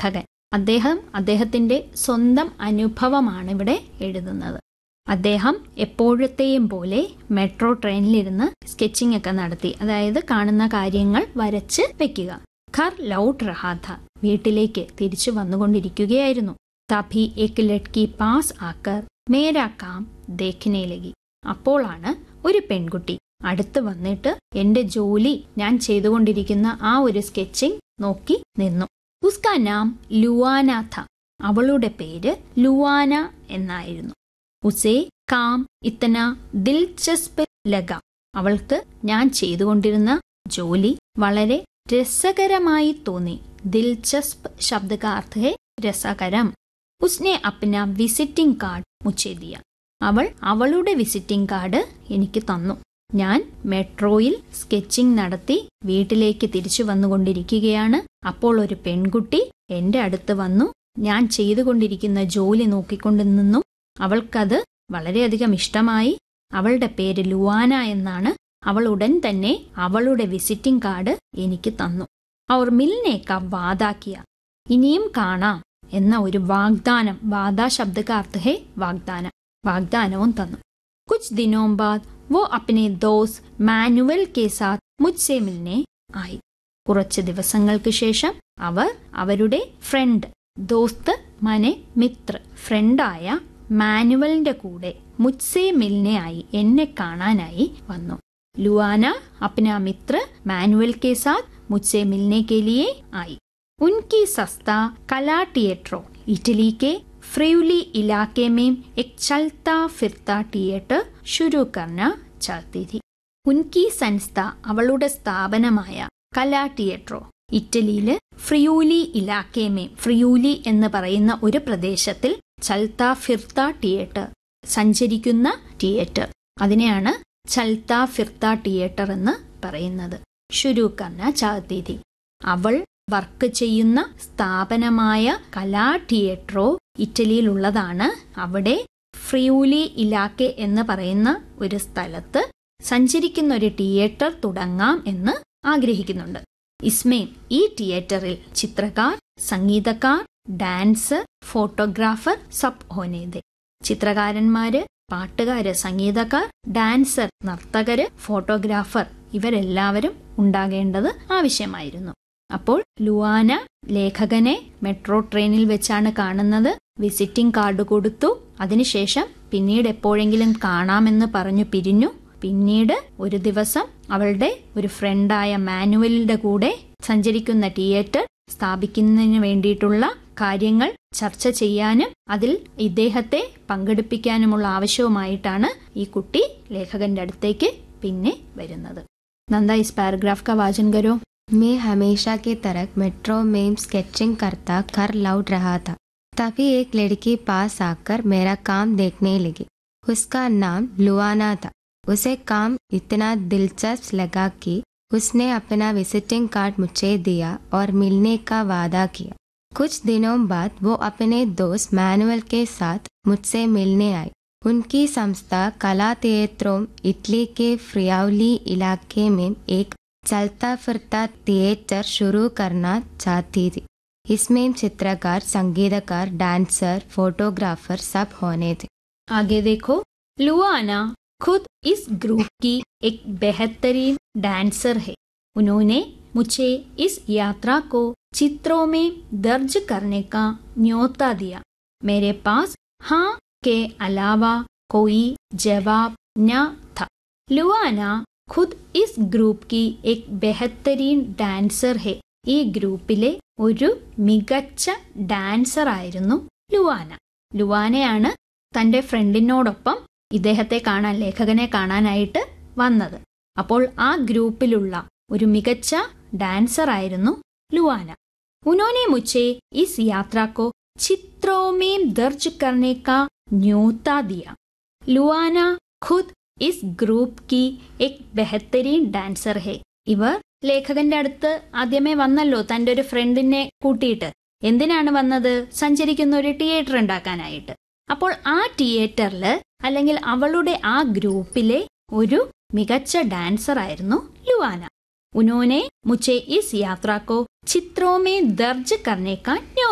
ലേഖകൻ അദ്ദേഹം അദ്ദേഹത്തിന്റെ സ്വന്തം അനുഭവമാണ് ഇവിടെ എഴുതുന്നത് അദ്ദേഹം എപ്പോഴത്തെയും പോലെ മെട്രോ ട്രെയിനിലിരുന്ന് സ്കെച്ചിങ് ഒക്കെ നടത്തി അതായത് കാണുന്ന കാര്യങ്ങൾ വരച്ച് വെക്കുക ഖർ ലൗട്ട് റഹാഥ വീട്ടിലേക്ക് തിരിച്ചു വന്നുകൊണ്ടിരിക്കുകയായിരുന്നു തഭി എക് ലഡ്കി പാസ് ആക്കർ മേരാ കാം ദേഖിനെ ലഗി അപ്പോളാണ് ഒരു പെൺകുട്ടി അടുത്ത് വന്നിട്ട് എന്റെ ജോലി ഞാൻ ചെയ്തുകൊണ്ടിരിക്കുന്ന ആ ഒരു സ്കെച്ചിങ് നോക്കി നിന്നു ഉസ്കാ നാം ലുവാന ഥ അവളുടെ പേര് ലുവാന എന്നായിരുന്നു ഉസേ കാം ഇത്തന ദിൽചസ്പ് ലഗ അവൾക്ക് ഞാൻ ചെയ്തുകൊണ്ടിരുന്ന ജോലി വളരെ രസകരമായി തോന്നി ദിൽചസ്പ് ശബ്ദ കാ അർത്ഥ ഹെ രസകരം ഉസ്നെ അപ്ന വിസിറ്റിംഗ് കാർഡ് മുച്ചേ ദിയ അവൾ അവളുടെ വിസിറ്റിംഗ് കാർഡ് എനിക്ക് തന്നു ഞാൻ മെട്രോയിൽ സ്കെച്ചിംഗ് നടത്തി വീട്ടിലേക്ക് തിരിച്ചു വന്നുകൊണ്ടിരിക്കുകയാണ് അപ്പോൾ ഒരു പെൺകുട്ടി എന്റെ അടുത്ത് വന്നു ഞാൻ ചെയ്തുകൊണ്ടിരിക്കുന്ന ജോലി നോക്കിക്കൊണ്ട് നിന്നും അവൾക്കത് വളരെയധികം ഇഷ്ടമായി അവളുടെ പേര് ലുവാന എന്നാണ് അവൾ ഉടൻ തന്നെ അവളുടെ വിസിറ്റിംഗ് കാർഡ് എനിക്ക് തന്നു അവർ മിൽനേക്ക വാതാക്കിയ ഇനിയും കാണാം എന്ന ഒരു വാഗ്ദാനം വാദാ ശബ്ദകാർത്ഥ ഹേ വാഗ്ദാനം വാഗ്ദാനവും തന്നു കുച്ച് ദിനോം ബാദ് വോ അപ്നെ ദോസ് മാനുവൽ കെ സാത്ത് മുജ്സെ മിൽനെ ആയി കുറച്ച് ദിവസങ്ങൾക്ക് ശേഷം അവർ അവരുടെ ഫ്രണ്ട് ദോസ്ത് മനെ മിത്ര ഫ്രണ്ടായ മാനുവലിന്റെ കൂടെ മുജ്സെ മിൽനെ ആയി എന്നെ കാണാനായി വന്നു ലുവാന അപ്ന മിത്ര മാനുവൽ കെ സാത്ത് മുജ്സെ മിൽനെ കെ ലിയെ ആയി उनकी सस्ता कला थिएटरों इटली के फ्रेवली इलाके में एक चलता फिरता थिएटर शुरू करना चाहती थी ഉൻകി സംസ്ഥ അവളുടെ സ്ഥാപനമായ കലാ തിയേറ്ററോ ഇറ്റലിയില് ഫ്രിയൂലി ഇലാക്കേമേ ഫ്രിയൂലി എന്ന് പറയുന്ന ഒരു പ്രദേശത്തിൽ ചൽത്ത ഫിർത്ത തിയേറ്റർ സഞ്ചരിക്കുന്ന തിയേറ്റർ അതിനെയാണ് ചൽത്ത ഫിർത്ത തിയേറ്റർ എന്ന് പറയുന്നത് ഷുരു കർണ ചാത്തീതി അവൾ വർക്ക് ചെയ്യുന്ന സ്ഥാപനമായ കലാ തിയേറ്ററോ ഇറ്റലിയിലുള്ളതാണ് അവിടെ ഫ്രിയൂലി ഇലാക്കെ എന്ന് പറയുന്ന ഒരു സ്ഥലത്ത് സഞ്ചരിക്കുന്ന ഒരു തിയേറ്റർ തുടങ്ങാം എന്ന് ആഗ്രഹിക്കുന്നുണ്ട് ഇസ്മേൻ ഈ തിയേറ്ററിൽ ചിത്രകാർ സംഗീതക്കാർ ഡാൻസ് ഫോട്ടോഗ്രാഫർ സബ് ഹോനേതെ ചിത്രകാരന്മാര് പാട്ടുകാര് സംഗീതക്കാർ ഡാൻസർ നർത്തകര് ഫോട്ടോഗ്രാഫർ ഇവരെല്ലാവരും ഉണ്ടാകേണ്ടത് ആവശ്യമായിരുന്നു അപ്പോൾ ലുവാന ലേഖകനെ മെട്രോ ട്രെയിനിൽ വെച്ചാണ് കാണുന്നത് വിസിറ്റിംഗ് കാർഡ് കൊടുത്തു അതിനുശേഷം പിന്നീട് എപ്പോഴെങ്കിലും കാണാമെന്ന് പറഞ്ഞു പിരിഞ്ഞു പിന്നീട് ഒരു ദിവസം അവളുടെ ഒരു ഫ്രണ്ടായ മാനുവലിന്റെ കൂടെ സഞ്ചരിക്കുന്ന തിയേറ്റർ സ്ഥാപിക്കുന്നതിന് വേണ്ടിയിട്ടുള്ള കാര്യങ്ങൾ ചർച്ച ചെയ്യാനും അതിൽ ഇദ്ദേഹത്തെ പങ്കെടുപ്പിക്കാനുമുള്ള ആവശ്യവുമായിട്ടാണ് ഈ കുട്ടി ലേഖകന്റെ അടുത്തേക്ക് പിന്നെ വരുന്നത് നന്ദ ഇസ് പാരഗ്രാഫ് का वाचन करो मैं हमेशा की तरह मेट्रो में स्केचिंग करता घर लौट रहा था तभी एक लड़की पास आकर मेरा काम देखने लगी उसका नाम लुआना था उसे काम इतना दिलचस्प लगा कि उसने अपना विजिटिंग कार्ड मुझे दिया और मिलने का वादा किया कुछ दिनों बाद वो अपने दोस्त मैनुअल के साथ मुझसे मिलने आई उनकी संस्था कला थिएटरों इटली के फ्रियावली इलाके में एक चलता फिरता थिएटर शुरू करना चाहती थी इसमें चित्रकार संगीतकार डांसर फोटोग्राफर सब होने थे आगे देखो लुआना खुद इस ग्रुप की एक बेहतरीन डांसर है उन्होंने मुझे इस यात्रा को चित्रों में दर्ज करने का न्योता दिया मेरे पास हाँ के अलावा कोई जवाब न था लुआना खुद इस ഗ്രൂപ്പ് की एक बेहतरीन ഡാൻസർ ഹെ ഈ ഗ്രൂപ്പിലെ ഒരു മികച്ച ഡാൻസർ ആയിരുന്നു ലുവാന ലുവാനയാണ് തന്റെ ഫ്രണ്ടിനോടൊപ്പം ഇദ്ദേഹത്തെ കാണാൻ ലേഖകനെ കാണാനായിട്ട് വന്നത് അപ്പോൾ ആ ഗ്രൂപ്പിലുള്ള ഒരു മികച്ച ഡാൻസർ ആയിരുന്നു ലുവാന ഉനോനെ മുച്ചെ ഇസ് യാത്രക്കോ ചിത്രോമേം ദർജ് കർണേ കാ ന്യോത്ത ദിയ ലുവാന ഖുദ് ഇസ് ഗ്രൂപ്പ് കി എക് ബെഹത്തരീൻ ഡാൻസർ ഹെ ഇവർ ലേഖകന്റെ അടുത്ത് ആദ്യമേ വന്നല്ലോ തന്റെ ഒരു ഫ്രണ്ടിനെ കൂട്ടിയിട്ട് എന്തിനാണ് വന്നത് സഞ്ചരിക്കുന്ന ഒരു തിയേറ്റർ ഉണ്ടാക്കാനായിട്ട് അപ്പോൾ ആ തിയേറ്ററിൽ അല്ലെങ്കിൽ അവളുടെ ആ ഗ്രൂപ്പിലെ ഒരു മികച്ച ഡാൻസർ ആയിരുന്നു ലുവാന ഉനോനെ മുച്ചെ ഇസ് യാത്ര കോ ചിത്രോമേ ദർജ് കർണേക്കാൻ